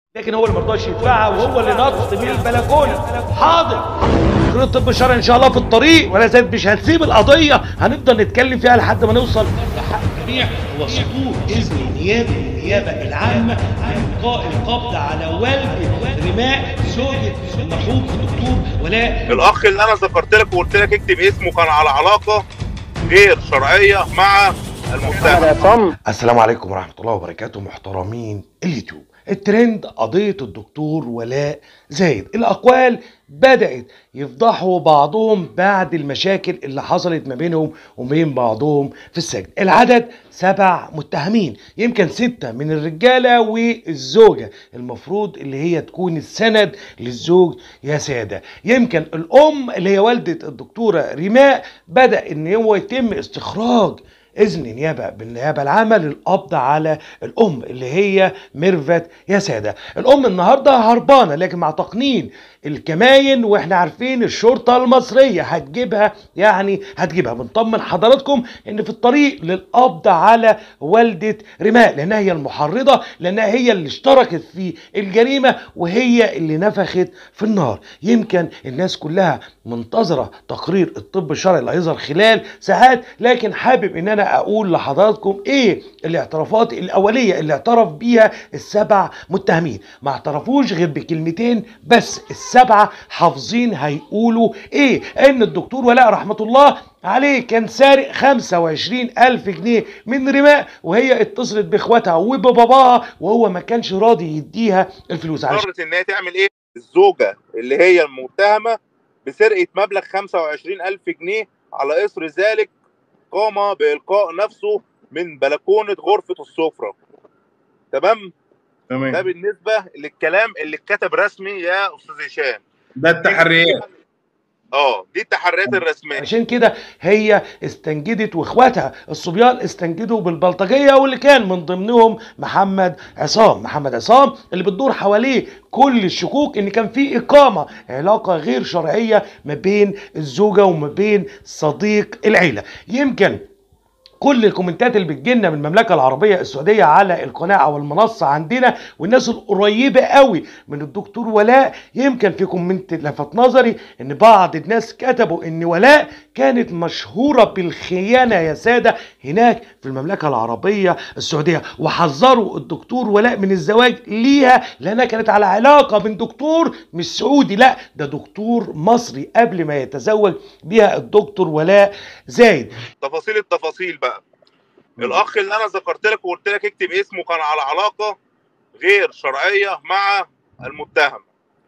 لكن هو اللي مرضاش يدفعها وهو اللي نط من البلكونه حاضر دكتور الطب الشرعي ان شاء الله في الطريق ولا زال مش هنسيب القضيه هنفضل نتكلم فيها لحد ما نوصل لحق الجميع هو صدور اذن النيابه النيابه العامه بإلقاء القبض على والد رماء زوجة المرحوم الدكتور ولاء الاخ اللي انا ذكرت لك وقلت لك اكتب اسمه كان على علاقه غير شرعيه مع المتهم عصام السلام عليكم ورحمة الله وبركاته محترمين اليوتيوب الترند قضية الدكتور ولاء زايد الأقوال بدأت يفضحوا بعضهم بعد المشاكل اللي حصلت ما بينهم وبين بعضهم في السجن العدد سبع متهمين يمكن ستة من الرجالة والزوجة المفروض اللي هي تكون السند للزوج يا سادة يمكن الأم اللي هي والدة الدكتورة ريماء بدأ إن هو يتم استخراج اذن نيابه بالنيابه العامه للقبض على الام اللي هي ميرفت يا ساده الام النهارده هربانه لكن مع تقنين الكماين واحنا عارفين الشرطه المصريه هتجيبها يعني هتجيبها بنطمن حضراتكم ان في الطريق للقبض على والده رماء لانها هي المحرضه لانها هي اللي اشتركت في الجريمه وهي اللي نفخت في النار يمكن الناس كلها منتظره تقرير الطب الشرعي اللي هيظهر خلال ساعات لكن حابب ان انا اقول لحضراتكم ايه الاعترافات الاوليه اللي اعترف بيها السبع متهمين ما اعترفوش غير بكلمتين بس السبعه حافظين هيقولوا ايه ان الدكتور ولاء رحمه الله عليه كان سارق 25 ألف جنيه من رماء وهي اتصلت باخواتها وبباباها وهو ما كانش راضي يديها الفلوس عشان قررت ان هي تعمل ايه الزوجه اللي هي المتهمه بسرقه مبلغ 25000 جنيه على اثر ذلك قام بالقاء نفسه من بلكونه غرفه السفره تمام ده تمام بالنسبه للكلام اللي اتكتب رسمي يا استاذ هشام ده التحريات اه دي التحريات الرسميه عشان كده هي استنجدت واخواتها الصبيان استنجدوا بالبلطجيه واللي كان من ضمنهم محمد عصام محمد عصام اللي بتدور حواليه كل الشكوك ان كان في اقامه علاقه غير شرعيه ما بين الزوجه وما بين صديق العيله يمكن كل الكومنتات اللي بتجيلنا من المملكه العربيه السعوديه على القناه او المنصه عندنا والناس القريبه قوي من الدكتور ولاء يمكن في كومنت لفت نظري ان بعض الناس كتبوا ان ولاء كانت مشهوره بالخيانه يا ساده هناك في المملكه العربيه السعوديه وحذروا الدكتور ولاء من الزواج ليها لانها كانت على علاقه من دكتور مش سعودي لا ده دكتور مصري قبل ما يتزوج بيها الدكتور ولاء زايد تفاصيل التفاصيل بقى الاخ اللي انا ذكرت لك وقلت لك اكتب اسمه كان على علاقه غير شرعيه مع المتهم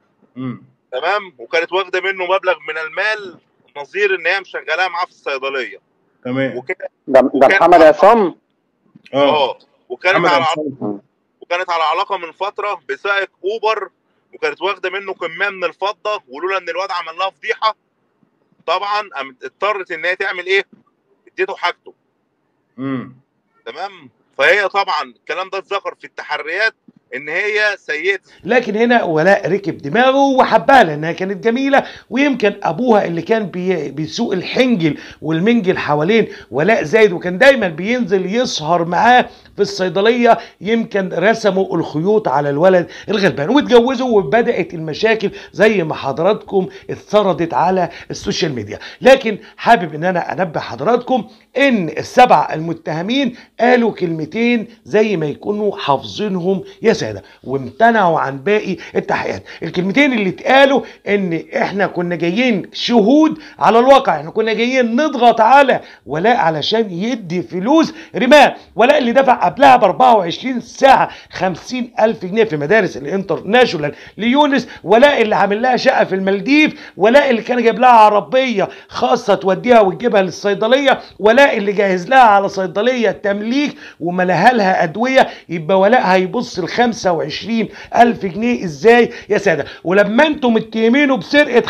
مم. تمام وكانت واخده منه مبلغ من المال نظير ان هي مشغلاه معاه في الصيدليه تمام وكده ده ده محمد عصام اه اه وكانت محمد على عصام. وكانت على علاقه من فتره بسائق اوبر وكانت واخده منه كميه من الفضه ولولا ان الواد عمل لها فضيحه طبعا قامت اضطرت ان هي تعمل ايه؟ اديته حاجته مم. تمام؟ فهي طبعا الكلام ده اتذكر في التحريات ان هي سيئه لكن هنا ولاء ركب دماغه وحبها لانها كانت جميله ويمكن ابوها اللي كان بي بيسوق الحنجل والمنجل حوالين ولاء زايد وكان دايما بينزل يسهر معاه في الصيدليه يمكن رسموا الخيوط على الولد الغلبان واتجوزوا وبدات المشاكل زي ما حضراتكم اتسردت على السوشيال ميديا لكن حابب ان انا انبه حضراتكم ان السبع المتهمين قالوا كلمتين زي ما يكونوا حافظينهم يا ساده وامتنعوا عن باقي التحقيقات الكلمتين اللي اتقالوا ان احنا كنا جايين شهود على الواقع احنا كنا جايين نضغط على ولاء علشان يدي فلوس رماء ولاء اللي دفع قبلها ب 24 ساعه 50 الف جنيه في مدارس الانترناشونال ليونس ولاء اللي عامل لها شقه في المالديف ولاء اللي كان جايب لها عربيه خاصه توديها وتجيبها للصيدليه ولاء اللي جهز لها على صيدليه تمليك وملاها لها ادويه يبقى ولاء هيبص ال 25 الف جنيه ازاي يا ساده ولما انتم متهمينه بسرقه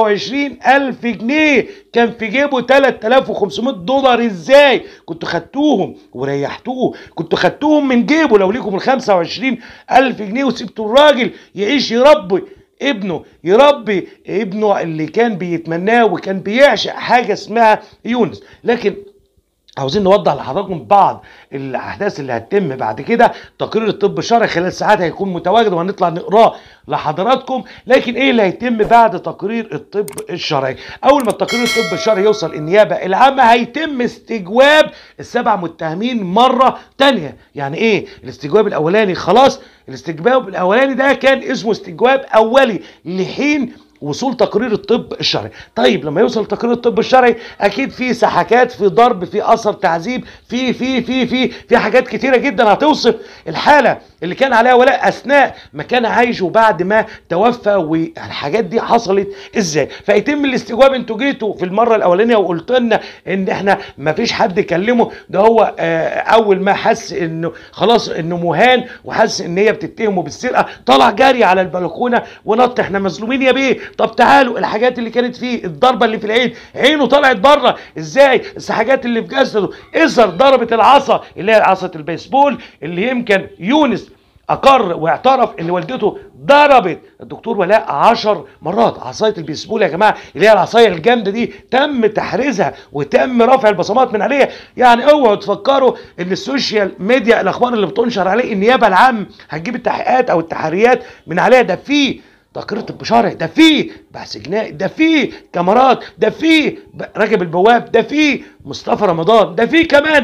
25 الف جنيه كان في جيبه 3500 دولار ازاي كنتوا خدتوهم وريحتوه كنتوا خدتوهم من جيبه لو ليكم ال 25 الف جنيه وسبتوا الراجل يعيش يربي ابنه يربي ابنه اللي كان بيتمناه وكان بيعشق حاجه اسمها يونس لكن عاوزين نوضح لحضراتكم بعض الاحداث اللي هتتم بعد كده تقرير الطب الشرعي خلال ساعات هيكون متواجد وهنطلع نقراه لحضراتكم لكن ايه اللي هيتم بعد تقرير الطب الشرعي اول ما تقرير الطب الشرعي يوصل النيابه العامه هيتم استجواب السبع متهمين مره تانية يعني ايه الاستجواب الاولاني خلاص الاستجواب الاولاني ده كان اسمه استجواب اولي لحين وصول تقرير الطب الشرعي طيب لما يوصل تقرير الطب الشرعي اكيد في سحكات في ضرب في اثر تعذيب في في في في في حاجات كتيره جدا هتوصف الحاله اللي كان عليها ولاء اثناء ما كان عايش وبعد ما توفى والحاجات دي حصلت ازاي فيتم الاستجواب انتوا جيتوا في المره الاولانيه وقلت لنا ان احنا ما فيش حد كلمه ده هو آه، اول ما حس انه خلاص انه مهان وحس ان هي بتتهمه بالسرقه طلع جاري على البلكونه ونط احنا مظلومين يا بيه طب تعالوا الحاجات اللي كانت فيه الضربه اللي في العين عينه طلعت بره ازاي الحاجات اللي في جسده اثر ضربت العصا اللي هي عصا البيسبول اللي يمكن يونس اقر واعترف ان والدته ضربت الدكتور ولاء عشر مرات عصايه البيسبول يا جماعه اللي هي العصايه الجامده دي تم تحريزها وتم رفع البصمات من عليها يعني اوعوا تفكروا ان السوشيال ميديا الاخبار اللي بتنشر عليه النيابه العام هتجيب التحقيقات او التحريات من عليها ده في تقرير طب شرعي ده فيه بحث جنائي ده فيه كاميرات ده فيه ب- راجب البواب ده فيه مصطفى رمضان ده فيه كمان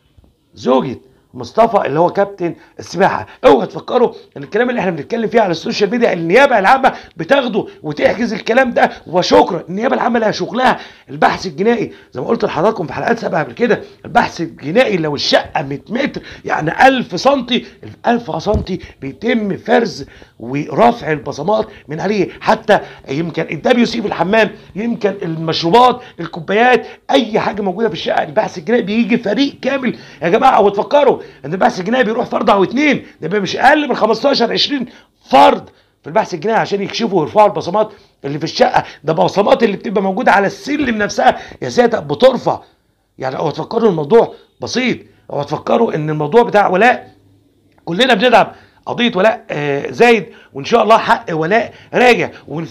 زوجة مصطفى اللي هو كابتن السباحه اوعوا تفكروا ان الكلام اللي احنا بنتكلم فيه على السوشيال ميديا النيابه العامه بتاخده وتحجز الكلام ده وشكرا النيابه العامه لها شغلها البحث الجنائي زي ما قلت لحضراتكم في حلقات سابقه قبل كده البحث الجنائي لو الشقه 100 متر يعني 1000 سنتي ال 1000 سنتي بيتم فرز ورفع البصمات من عليه حتى يمكن الدبليو سي في الحمام يمكن المشروبات الكوبايات اي حاجه موجوده في الشقه البحث الجنائي بيجي فريق كامل يا جماعه وتفكروا ان البحث الجنائي بيروح فرد او اتنين ده بيبقى مش اقل من 15 20 فرد في البحث الجنائي عشان يكشفوا ويرفعوا البصمات اللي في الشقه ده بصمات اللي بتبقى موجوده على السلم نفسها يا ساتر بترفع يعني اوعوا تفكروا الموضوع بسيط اوعوا تفكروا ان الموضوع بتاع ولاء كلنا بندعم قضيه ولاء آه، زايد وان شاء الله حق ولاء راجع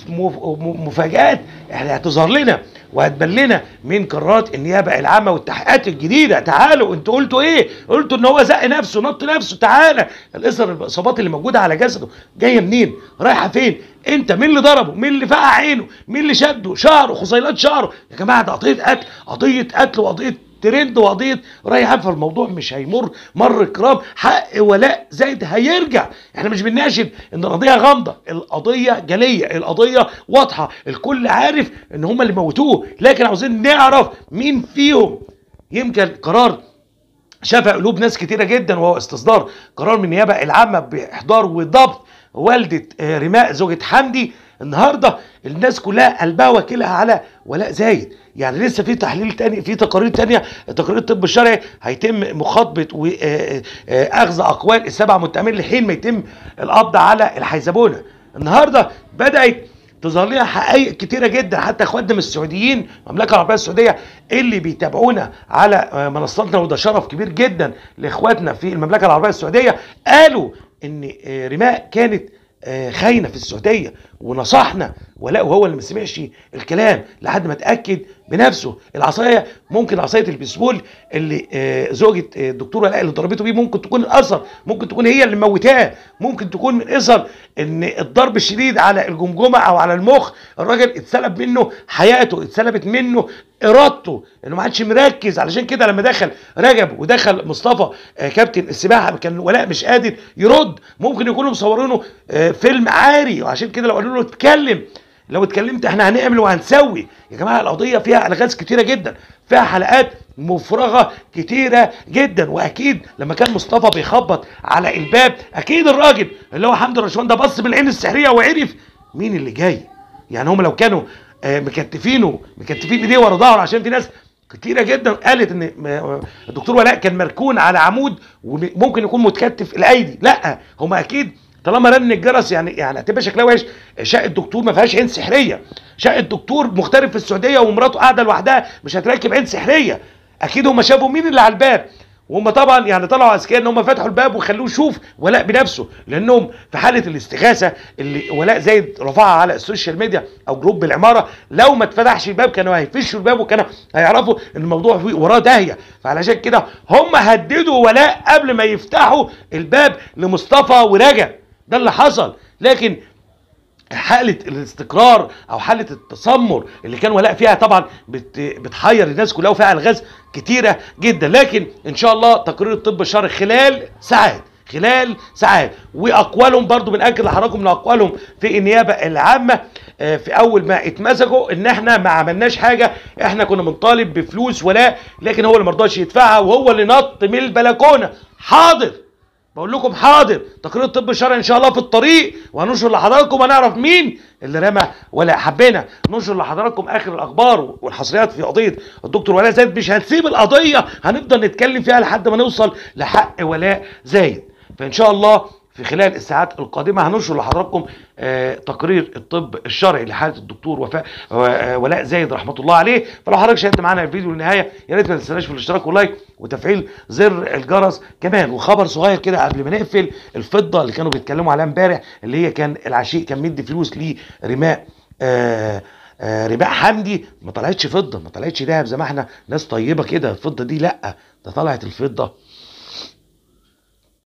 ومفاجات احنا هتظهر لنا وهتبان لنا من قرارات النيابه العامه والتحقيقات الجديده تعالوا انتوا قلتوا ايه؟ قلتوا ان هو زق نفسه نط نفسه تعالى الاثر الاصابات اللي موجوده على جسده جايه منين؟ رايحه فين؟ انت مين اللي ضربه؟ مين اللي فقع عينه؟ مين اللي شده؟ شعره خصيلات شعره يا جماعه ده قضيه قتل قضيه قتل وقضيه ترند وقضيه ريحان فالموضوع مش هيمر مر كرام حق ولاء زايد هيرجع احنا مش بنناشد ان القضيه غامضه القضيه جليه القضيه واضحه الكل عارف ان هم اللي موتوه لكن عاوزين نعرف مين فيهم يمكن قرار شفى قلوب ناس كتيرة جدا وهو استصدار قرار من النيابة العامة بإحضار وضبط والدة آه، رماء زوجة حمدي النهاردة الناس كلها قلبها وكيلها على ولاء زايد يعني لسه في تحليل تاني في تقارير تانية تقارير الطب الشرعي هيتم مخاطبة وأخذ أقوال السبع متهمين لحين ما يتم القبض على الحيزبونة النهاردة بدأت تظهر لنا حقائق كتيره جدا حتى اخواتنا من السعوديين المملكه العربيه السعوديه اللي بيتابعونا على آه، منصاتنا وده شرف كبير جدا لاخواتنا في المملكه العربيه السعوديه قالوا ان آه، رماء كانت آه، خاينه في السعوديه ونصحنا ولاء وهو اللي ما سمعش الكلام لحد ما اتاكد بنفسه العصايه ممكن عصايه البيسبول اللي آه، زوجة آه، الدكتور ولاء اللي ضربته بيه ممكن تكون الاثر ممكن تكون هي اللي موتاه ممكن تكون من اثر ان الضرب الشديد على الجمجمه او على المخ الراجل اتسلب منه حياته اتسلبت منه ارادته انه ما عادش مركز علشان كده لما دخل رجب ودخل مصطفى آه، كابتن السباحه كان ولاء مش قادر يرد ممكن يكونوا مصورينه آه، فيلم عاري وعشان كده لو قالوا له اتكلم لو اتكلمت احنا هنعمل وهنسوي يا جماعه القضيه فيها الغاز كتيره جدا فيها حلقات مفرغه كتيره جدا واكيد لما كان مصطفى بيخبط على الباب اكيد الراجل اللي هو حمد الرشوان ده بص بالعين السحريه وعرف مين اللي جاي يعني هم لو كانوا آه، مكتفينه مكتفين ايديه ورا ظهره عشان في ناس كتيره جدا قالت ان م- الدكتور ولاء كان مركون على عمود وممكن يكون متكتف الايدي لا هم اكيد طالما رن الجرس يعني يعني هتبقى شكلها وحش شقه الدكتور ما فيهاش عين سحريه شقه الدكتور مغترب في السعوديه ومراته قاعده لوحدها مش هتركب عين سحريه اكيد هم شافوا مين اللي على الباب وهم طبعا يعني طلعوا اذكياء ان هم فتحوا الباب وخلوه يشوف ولاء بنفسه لانهم في حاله الاستغاثه اللي ولاء زايد رفعها على السوشيال ميديا او جروب العماره لو ما اتفتحش الباب كانوا هيفشوا الباب وكانوا هيعرفوا ان الموضوع فيه وراه داهيه فعلشان كده هم هددوا ولاء قبل ما يفتحوا الباب لمصطفى ورجب ده اللي حصل لكن حالة الاستقرار او حالة التسمر اللي كان ولاء فيها طبعا بت بتحير الناس كلها وفيها الغاز كتيرة جدا لكن ان شاء الله تقرير الطب الشرعي خلال ساعات خلال ساعات واقوالهم برضو بنأكد لحضراتكم من اقوالهم في النيابة العامة آه، في اول ما اتمسكوا ان احنا ما عملناش حاجة احنا كنا بنطالب بفلوس ولاء لكن هو اللي مرضاش يدفعها وهو اللي نط من البلكونة حاضر بقول لكم حاضر تقرير الطب الشرعي ان شاء الله في الطريق وهننشر لحضراتكم هنعرف مين اللي رمى ولا حبينا ننشر لحضراتكم اخر الاخبار والحصريات في قضيه الدكتور ولاء زايد مش هنسيب القضيه هنفضل نتكلم فيها لحد ما نوصل لحق ولاء زايد فان شاء الله في خلال الساعات القادمه هننشر لحضراتكم آه تقرير الطب الشرعي لحاله الدكتور وفاء آه ولاء زايد رحمه الله عليه فلو حضرتك شاهدت معانا الفيديو للنهايه يا ريت ما تنساش في الاشتراك واللايك وتفعيل زر الجرس كمان وخبر صغير كده قبل ما نقفل الفضه اللي كانوا بيتكلموا عليها امبارح اللي هي كان العشيق كان مدي فلوس لرماء آه آه رباع حمدي ما طلعتش فضه ما طلعتش دهب زي ما احنا ناس طيبه كده الفضه دي لا ده طلعت الفضه